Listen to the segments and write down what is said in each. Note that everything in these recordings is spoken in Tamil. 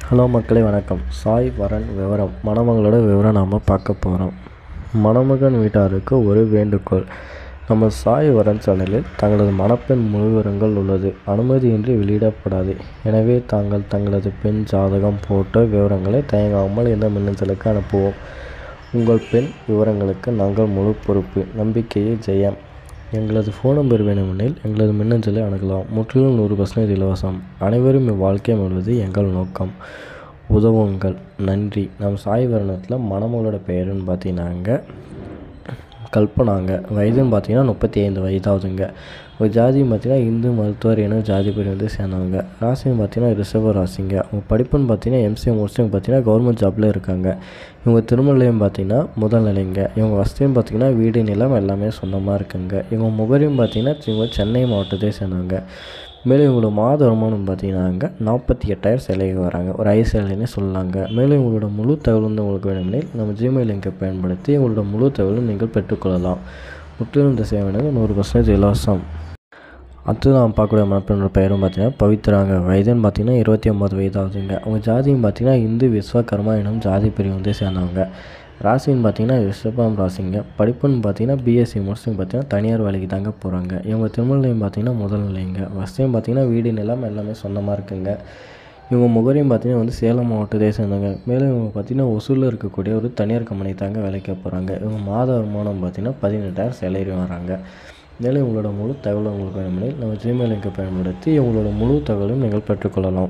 ஹலோ மக்களே வணக்கம் சாய் வரன் விவரம் மணமகளோட விவரம் நாம் பார்க்க போகிறோம் மணமகன் வீட்டாருக்கு ஒரு வேண்டுகோள் நம்ம சாய் வரன் சேனலில் தங்களது மணப்பெண் முழு விவரங்கள் உள்ளது அனுமதியின்றி வெளியிடப்படாது எனவே தாங்கள் தங்களது பெண் ஜாதகம் போட்ட விவரங்களை தயங்காமல் இந்த மின்னஞ்சலுக்கு அனுப்புவோம் உங்கள் பெண் விவரங்களுக்கு நாங்கள் முழு பொறுப்பு நம்பிக்கையே ஜெயம் எங்களது ஃபோன் நம்பர் வேணுமெனில் எங்களது மின்னஞ்சலை அணுகலாம் முற்றிலும் நூறு பர்சன்டேஜ் இலவசம் அனைவரும் இவ்வாழ்க்கை வாழ்வது எங்கள் நோக்கம் உதவுங்கள் நன்றி நம் சாய் வர்ணத்தில் மணமகளோட பெயருன்னு பார்த்தீங்கன்னாங்க கல்பனாங்க வயதுன்னு பார்த்தீங்கன்னா முப்பத்தி ஐந்து வயதாகுதுங்க ஒரு ஜாதின்னு பார்த்தீங்கன்னா இந்து மருத்துவர் என ஜாதி பேர் வந்து சேர்ந்தவங்க ராசின்னு பார்த்தீங்கன்னா ரிஷப ராசிங்க அவங்க படிப்புன்னு பார்த்தீங்கன்னா எம்சிஏ முடிச்சு பார்த்தீங்கன்னா கவர்மெண்ட் ஜாப்பில் இருக்காங்க இவங்க திருமலையும் பார்த்தீங்கன்னா முதல் நிலைங்க இவங்க வசதியும் பார்த்தீங்கன்னா வீடு நிலம் எல்லாமே சொந்தமாக இருக்குங்க இவங்க முகரையும் பார்த்தீங்கன்னா இவங்க சென்னை மாவட்டத்தை சேர்ந்தவங்க மேலும் இவங்களோட மாத வருமானம் பார்த்தீங்கன்னாங்க நாற்பத்தி எட்டாயிரம் சிலைக்கு வராங்க ஒரு ஐ சிலைன்னு சொல்லலாங்க மேலும் இவங்களோட முழு தகவல் வந்து உங்களுக்கு வேணுமெனில் நம்ம ஜிமெயில் லிங்கை பயன்படுத்தி உங்களோட முழு தகவலும் நீங்கள் பெற்றுக்கொள்ளலாம் முற்றிலும் இந்த சேவைனாங்க நூறு பர்சன்டேஜ் இலவசம் அடுத்து நாம் பார்க்கக்கூடிய மணப்பெண்ணோட பெயரும் பார்த்தீங்கன்னா பவித்ராங்க வயதுன்னு பார்த்தீங்கன்னா இருபத்தி ஒம்பது வயதாகுதுங்க அவங்க ஜாதியும் பார்த்தீங்கன்னா இந்து விஸ்வகர்மா எனும் ஜாதி பிரிவு வந்து சேர்ந்தவங்க ராசின்னு பார்த்தீங்கன்னா ரிஷபம் ராசிங்க படிப்புன்னு பார்த்தீங்கன்னா பிஎஸ்சி முடிச்சுன்னு பார்த்தீங்கன்னா தனியார் வேலைக்கு தாங்க போகிறாங்க இவங்க திருமலையும் பார்த்தீங்கன்னா முதல் நிலைங்க வசதியும் பார்த்தீங்கன்னா வீடு நிலம் எல்லாமே சொந்தமாக இருக்குங்க இவங்க முகரையும் பார்த்தீங்கன்னா வந்து சேலம் மாவட்டத்தை சேர்ந்தவங்க மேலும் இவங்க பார்த்தீங்கன்னா ஒசூரில் இருக்கக்கூடிய ஒரு தனியார் கம்பெனி தாங்க வேலைக்கு போகிறாங்க இவங்க மாத வருமானம் பார்த்தீங்கன்னா பதினெட்டாயிரம் சேலரி வராங்க மேலும் இவங்களோட முழு தகவல் உங்களுக்கு வேணுமெனில் நம்ம ஜிமெயில் லிங்கை பயன்படுத்தி இவங்களோட முழு தகவலும் நீங்கள் பெற்றுக்கொள்ளலாம்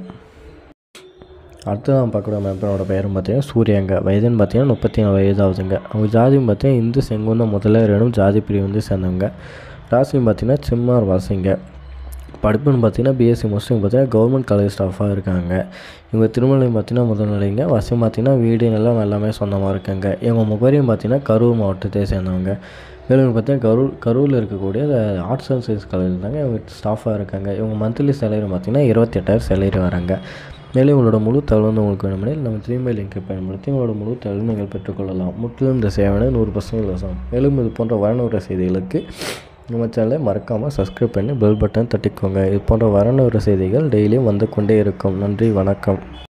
அடுத்து நான் பார்க்குற மேப்பனோட பெயரும் பார்த்தீங்கன்னா சூரியங்க வயதுன்னு பார்த்தீங்கன்னா முப்பத்தி நாலு வயதாகுதுங்க அவங்க ஜாதியும் பார்த்தீங்கன்னா இந்து செங்குந்த முதலரும் ஜாதி பிரிவு வந்து சேர்ந்தவங்க ராசியும் பார்த்தீங்கன்னா சிம்மார் வாசிங்க படிப்புன்னு பார்த்தீங்கன்னா பிஎஸ்சி முடிச்சு பார்த்தீங்கன்னா கவர்மெண்ட் காலேஜ் ஸ்டாஃபாக இருக்காங்க இவங்க திருமலையும் பார்த்தீங்கன்னா முதல் நிலைங்க வசம் பார்த்தீங்கன்னா வீடு நிலம் எல்லாமே சொந்தமாக இருக்காங்க இவங்க முகரையும் பார்த்தீங்கன்னா கரூர் மாவட்டத்தை சேர்ந்தவங்க மேலும் பார்த்தீங்கன்னா கரூர் கரூரில் இருக்கக்கூடிய ஆர்ட்ஸ் அண்ட் சயின்ஸ் காலேஜில் தாங்க இவங்க ஸ்டாஃபாக இருக்காங்க இவங்க மந்த்லி சேலரி பார்த்தீங்கன்னா இருபத்தெட்டாயிரம் சேலரி வராங்க மேலும் உங்களோட முழு தகவல் வந்து உங்களுக்கு வேணுமெனில் நம்ம ஜிமெயில் லிங்கை பயன்படுத்தி உங்களோட முழு தகவல் நீங்கள் பெற்றுக்கொள்ளலாம் முற்றிலும் இந்த சேவனை நூறு பர்சன்ட் இலவசம் மேலும் இது போன்ற வரணுற செய்திகளுக்கு நம்ம சேனலை மறக்காமல் சப்ஸ்கிரைப் பண்ணி பெல் பட்டன் தட்டிக்கோங்க இது போன்ற வரணுற செய்திகள் டெய்லியும் வந்து கொண்டே இருக்கும் நன்றி வணக்கம்